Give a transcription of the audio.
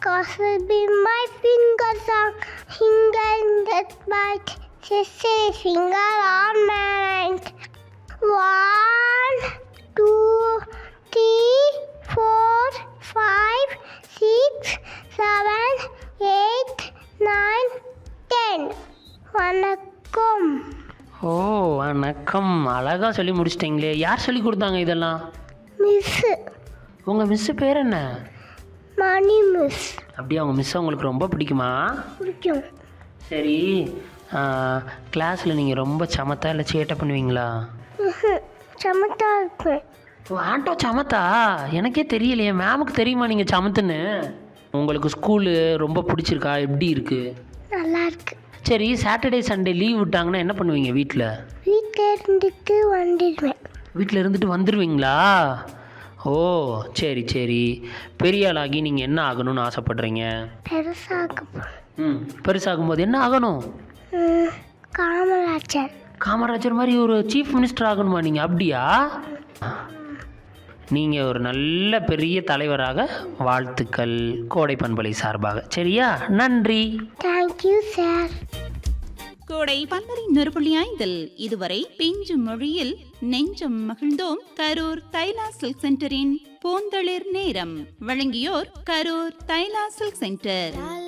Cause will be my fingers on finger in that bite. Sissy finger on my right. One, two, three, four, five, six, seven, eight, nine, ten. வணக்கம் ஓ வணக்கம் அழகாக சொல்லி முடிச்சிட்டிங்களே யார் சொல்லி கொடுத்தாங்க இதெல்லாம் miss உங்கள் மிஸ்ஸு பேர் என்ன மணி மிஸ் அப்படியே அவங்க மிஸ் உங்களுக்கு ரொம்ப பிடிக்குமா பிடிக்கும் சரி கிளாஸில் நீங்கள் ரொம்ப சமத்தா இல்லை சேட்டை பண்ணுவீங்களா சமத்தா இருப்பேன் ஓ ஆட்டோ சமத்தா எனக்கே தெரியலையே மேமுக்கு தெரியுமா நீங்கள் சமத்துன்னு உங்களுக்கு ஸ்கூலு ரொம்ப பிடிச்சிருக்கா எப்படி இருக்குது நல்லா இருக்கு சரி சாட்டர்டே சண்டே லீவ் விட்டாங்கன்னா என்ன பண்ணுவீங்க வீட்டில் வீட்டில் இருந்துட்டு வந்துடுவேன் வீட்டில் இருந்துட்டு வந்துடுவீங்களா ஓ சரி சரி பெரிய ஆளாகி நீங்கள் என்ன ஆகணும்னு ஆசைப்படுறீங்க பெருசாக ம் பெருசாகும்போது என்ன ஆகணும் காமராஜர் காமராஜர் மாதிரி ஒரு சீஃப் மினிஸ்டர் ஆகணுமா நீங்கள் அப்படியா நீங்கள் ஒரு நல்ல பெரிய தலைவராக வாழ்த்துக்கள் கோடை பண்பலை சார்பாக சரியா நன்றி தேங்க்யூ சார் கோடை பன்மரி நொறுபுள்ளி ஐந்தில் இதுவரை பிஞ்சு மொழியில் நெஞ்சம் மகிழ்ந்தோம் கரூர் தைலா சில்க் சென்டரின் பூந்தளிர் நேரம் வழங்கியோர் கரூர் தைலா சில்க் சென்டர்